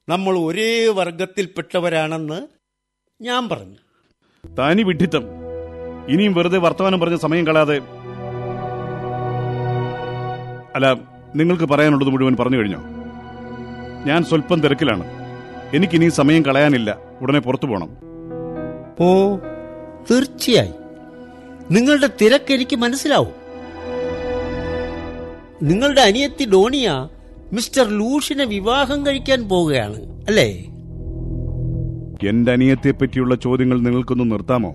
നമ്മൾ ഒരേ വർഗത്തിൽപ്പെട്ടവരാണെന്ന് ഞാൻ പറഞ്ഞു തനി വിഡ്ഢിത്തം ഇനിയും വെറുതെ വർത്തമാനം പറഞ്ഞ് സമയം കളയാതെ അല്ല നിങ്ങൾക്ക് പറയാനുള്ളത് മുഴുവൻ പറഞ്ഞു കഴിഞ്ഞോ ഞാൻ സ്വല്പം തിരക്കിലാണ് എനിക്കിനി സമയം കളയാനില്ല ഉടനെ പുറത്തു പോകണം ഓ തീർച്ചയായും നിങ്ങളുടെ തിരക്ക് എനിക്ക് മനസ്സിലാവും നിങ്ങളുടെ അനിയത്തി ഡോണിയ മിസ്റ്റർ ലൂഷിനെ വിവാഹം കഴിക്കാൻ പോവുകയാണ് അല്ലേ എന്റെ അനിയത്തെ പറ്റിയുള്ള ചോദ്യങ്ങൾ നിങ്ങൾക്കൊന്ന് നിർത്താമോ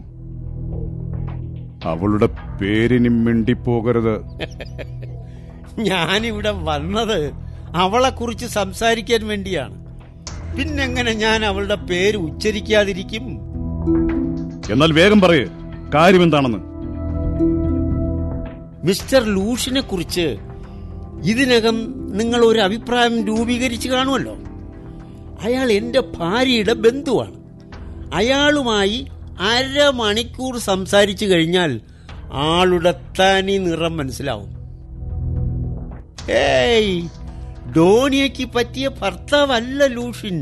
അവളുടെ പേരിനി മിണ്ടിപ്പോകരുത് ഞാനിവിടെ വന്നത് അവളെക്കുറിച്ച് സംസാരിക്കാൻ വേണ്ടിയാണ് പിന്നെങ്ങനെ ഞാൻ അവളുടെ പേര് ഉച്ചരിക്കാതിരിക്കും എന്നാൽ വേഗം പറയേ കാര്യം എന്താണെന്ന് മിസ്റ്റർ ലൂഷിനെ കുറിച്ച് ഇതിനകം നിങ്ങൾ ഒരു അഭിപ്രായം രൂപീകരിച്ചു കാണുമല്ലോ അയാൾ എന്റെ ഭാര്യയുടെ ബന്ധുവാണ് അയാളുമായി അരമണിക്കൂർ സംസാരിച്ചു കഴിഞ്ഞാൽ ആളുടെ തനി നിറം മനസ്സിലാവും ഏയ് ഡോണിയയ്ക്ക് പറ്റിയ ഭർത്താവല്ല ലൂഷിൻ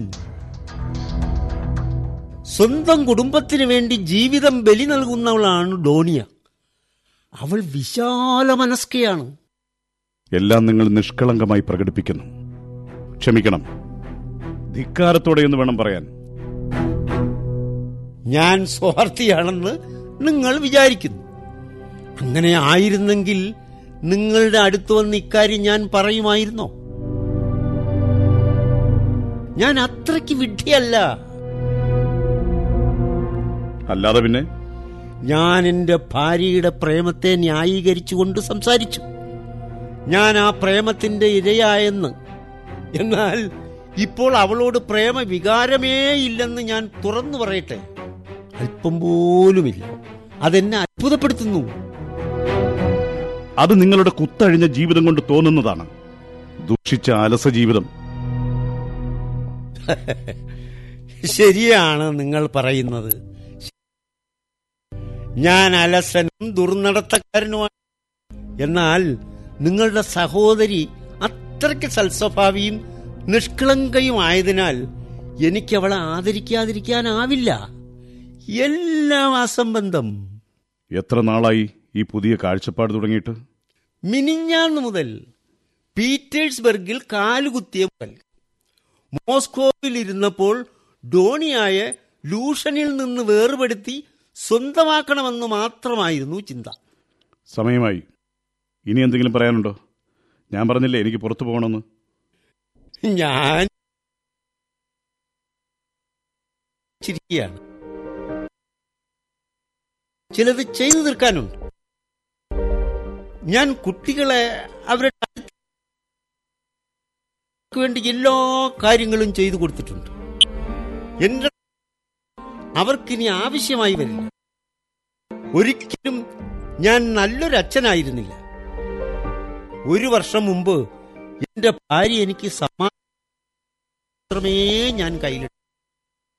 സ്വന്തം കുടുംബത്തിന് വേണ്ടി ജീവിതം ബലി നൽകുന്നവളാണ് ഡോണിയ അവൾ വിശാല മനസ്കയാണ് എല്ലാം നിങ്ങൾ നിഷ്കളങ്കമായി പ്രകടിപ്പിക്കുന്നു ക്ഷമിക്കണം ധിക്കാരത്തോടെ എന്ന് വേണം പറയാൻ ഞാൻ സ്വാർത്ഥിയാണെന്ന് നിങ്ങൾ വിചാരിക്കുന്നു അങ്ങനെ ആയിരുന്നെങ്കിൽ നിങ്ങളുടെ അടുത്ത് വന്ന് ഇക്കാര്യം ഞാൻ പറയുമായിരുന്നോ ഞാൻ അത്രയ്ക്ക് വിഡ്ഢിയല്ല അല്ലാതെ പിന്നെ ഞാൻ എന്റെ ഭാര്യയുടെ പ്രേമത്തെ ന്യായീകരിച്ചുകൊണ്ട് സംസാരിച്ചു ഞാൻ ആ പ്രേമത്തിന്റെ ഇരയായെന്ന് എന്നാൽ ഇപ്പോൾ അവളോട് പ്രേമ വികാരമേ ഇല്ലെന്ന് ഞാൻ തുറന്നു പറയട്ടെ അല്പം പോലുമില്ല അതെന്നെ അത്ഭുതപ്പെടുത്തുന്നു അത് നിങ്ങളുടെ കുത്തഴിഞ്ഞ ജീവിതം കൊണ്ട് തോന്നുന്നതാണ് ദുഷിച്ച അലസ ജീവിതം ശരിയാണ് നിങ്ങൾ പറയുന്നത് ഞാൻ അലസനും ദുർനടത്തക്കാരനുമാണ് എന്നാൽ നിങ്ങളുടെ സഹോദരി അത്രയ്ക്ക് സൽസ്വഭാവിയും നിഷ്കളങ്കയും ആയതിനാൽ എനിക്ക് അവളെ ആദരിക്കാതിരിക്കാനാവില്ല എല്ലാം അസംബന്ധം എത്ര നാളായി ഈ പുതിയ കാഴ്ചപ്പാട് തുടങ്ങിയിട്ട് മിനിഞ്ഞാന്ന് മുതൽ പീറ്റേഴ്സ്ബർഗിൽ കാലുകുത്തിയ മുതൽ മോസ്കോവിൽ ഇരുന്നപ്പോൾ ഡോണിയായ ലൂഷനിൽ നിന്ന് വേർപെടുത്തി സ്വന്തമാക്കണമെന്ന് മാത്രമായിരുന്നു ചിന്ത സമയമായി ഇനി എന്തെങ്കിലും പറയാനുണ്ടോ ഞാൻ പറഞ്ഞില്ലേ എനിക്ക് പുറത്തു പോകണമെന്ന് ഞാൻ ചിരിക്കുകയാണ് ചിലത് ചെയ്തു തീർക്കാനുണ്ട് ഞാൻ കുട്ടികളെ അവരുടെ അടുത്ത് വേണ്ടി എല്ലാ കാര്യങ്ങളും ചെയ്തു കൊടുത്തിട്ടുണ്ട് എന്റെ അവർക്കിനി ആവശ്യമായി വരില്ല ഒരിക്കലും ഞാൻ നല്ലൊരു അച്ഛനായിരുന്നില്ല ഒരു വർഷം മുമ്പ് എന്റെ ഭാര്യ എനിക്ക് സമ്മാനം മാത്രമേ ഞാൻ കയ്യിലിട്ടു